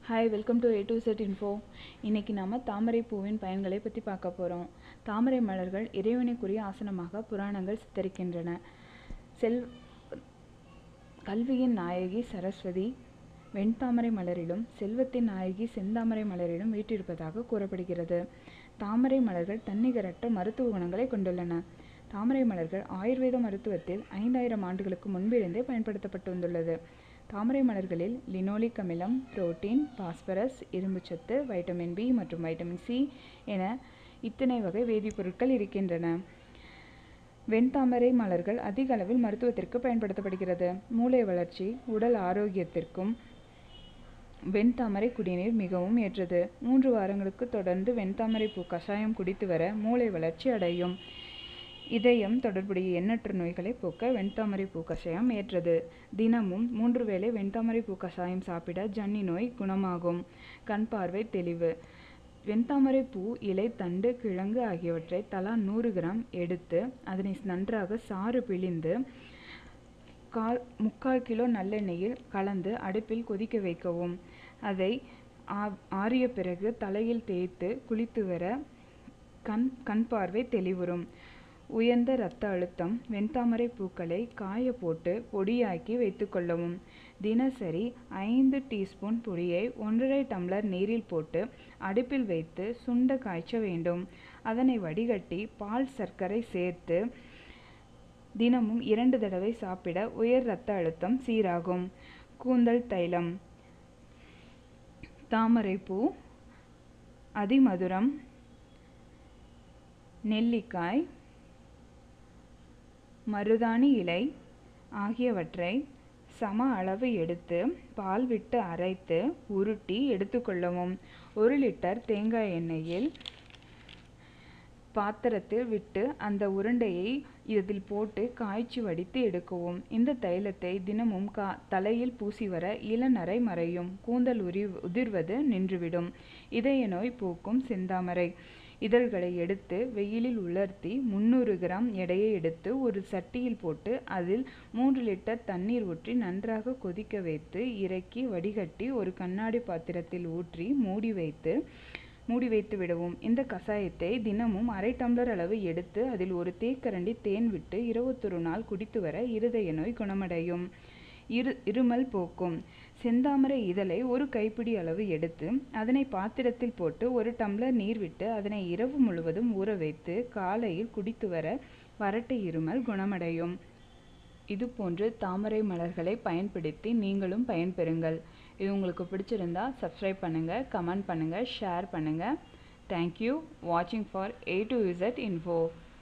hi welcome to A to Z info இன்னைக்கு நாம தாமரை பூவின் பயன்களை பற்றி பார்க்க போகிறோம் தாமரை மலர்கள் இறைவனுக்குரிய ஆசனமாக புராணங்கள் சித்தரிக்கின்றன செல் கல்வியின் நாயகி சரஸ்வதி வெண்தாமரை மலரிலும் செல்வத்தின் நாயகி செந்தாமரை மலரிலும் வீற்றிருப்பதாக கூறப்படுகிறது தாமரை மலர்கள் தன்னிகரற்ற மருத்துவ குணங்களை கொண்டுள்ளன தாமரை மலர்கள் ஆயுர்வேத மருத்துவத்தில் ஐந்தாயிரம் ஆண்டுகளுக்கு முன்பிருந்தே பயன்படுத்தப்பட்டு வந்துள்ளது தாமரை மலர்களில் லினோலிக் அமிலம் புரோட்டீன் பாஸ்பரஸ் இரும்புச்சத்து வைட்டமின் பி மற்றும் வைட்டமின் சி என இத்தனை வகை வேதிப்பொருட்கள் இருக்கின்றன வெண்தாமரை மலர்கள் அதிக அளவில் மருத்துவத்திற்கு பயன்படுத்தப்படுகிறது மூளை வளர்ச்சி உடல் ஆரோக்கியத்திற்கும் வெண்தாமரை குடிநீர் மிகவும் ஏற்றது மூன்று வாரங்களுக்கு தொடர்ந்து வெண்தாமரை பூ கஷாயம் குடித்து வர மூளை வளர்ச்சி அடையும் இதயம் தொடர்புடைய எண்ணற்ற நோய்களை போக்க வெண்தாமரை பூ கஷாயம் ஏற்றது தினமும் மூன்று வேளை வெண்தாமரை பூ கஷாயம் சாப்பிட ஜன்னி நோய் குணமாகும் கண் பார்வை தெளிவு வெண்தாமரை பூ இலை தண்டு கிழங்கு ஆகியவற்றை தலா நூறு கிராம் எடுத்து அதனை நன்றாக சாறு பிழிந்து கால் முக்கால் கிலோ நல்லெண்ணெயில் கலந்து அடுப்பில் கொதிக்க வைக்கவும் அதை ஆறிய பிறகு தலையில் தேய்த்து குளித்து வர கண் கண் பார்வை தெளிவுறும் உயர்ந்த இரத்த அழுத்தம் வெண்தாமரை பூக்களை காய போட்டு பொடியாக்கி வைத்துக்கொள்ளவும் தினசரி ஐந்து டீஸ்பூன் பொடியை ஒன்றரை டம்ளர் நீரில் போட்டு அடுப்பில் வைத்து சுண்ட காய்ச்ச வேண்டும் அதனை வடிகட்டி பால் சர்க்கரை சேர்த்து தினமும் இரண்டு தடவை சாப்பிட உயர் இரத்த அழுத்தம் சீராகும் கூந்தல் தைலம் தாமரைப்பூ அதிமதுரம் நெல்லிக்காய் மருதாணி இலை ஆகியவற்றை சம அளவு எடுத்து பால் விட்டு அரைத்து உருட்டி எடுத்துக்கொள்ளவும் ஒரு லிட்டர் தேங்காய் எண்ணெயில் பாத்திரத்தில் விட்டு அந்த உருண்டையை இதில் போட்டு காய்ச்சி வடித்து எடுக்கவும் இந்த தைலத்தை தினமும் கா தலையில் பூசி வர இளநரை மறையும் கூந்தல் உரி உதிர்வது நின்றுவிடும் இதய நோய் போக்கும் செந்தாமரை இதழ்களை எடுத்து வெயிலில் உலர்த்தி முந்நூறு கிராம் எடையை எடுத்து ஒரு சட்டியில் போட்டு அதில் மூன்று லிட்டர் தண்ணீர் ஊற்றி நன்றாக கொதிக்க வைத்து இறக்கி வடிகட்டி ஒரு கண்ணாடி பாத்திரத்தில் ஊற்றி மூடி வைத்து மூடி வைத்து விடவும் இந்த கஷாயத்தை தினமும் அரை டம்ளர் அளவு எடுத்து அதில் ஒரு தேக்கரண்டி தேன் விட்டு இருபத்தொரு நாள் குடித்து வர இருதய நோய் குணமடையும் இரு இருமல் போக்கும் செந்தாமரை இதழை ஒரு கைப்பிடி அளவு எடுத்து அதனை பாத்திரத்தில் போட்டு ஒரு டம்ளர் நீர் விட்டு அதனை இரவு முழுவதும் ஊற வைத்து காலையில் குடித்து வர வறட்டு இருமல் குணமடையும் இதுபோன்று தாமரை மலர்களை பயன்படுத்தி நீங்களும் பயன்பெறுங்கள் இது உங்களுக்கு பிடிச்சிருந்தா சப்ஸ்கிரைப் பண்ணுங்கள் கமெண்ட் பண்ணுங்கள் ஷேர் பண்ணுங்கள் தேங்க்யூ வாட்சிங் for A to Z info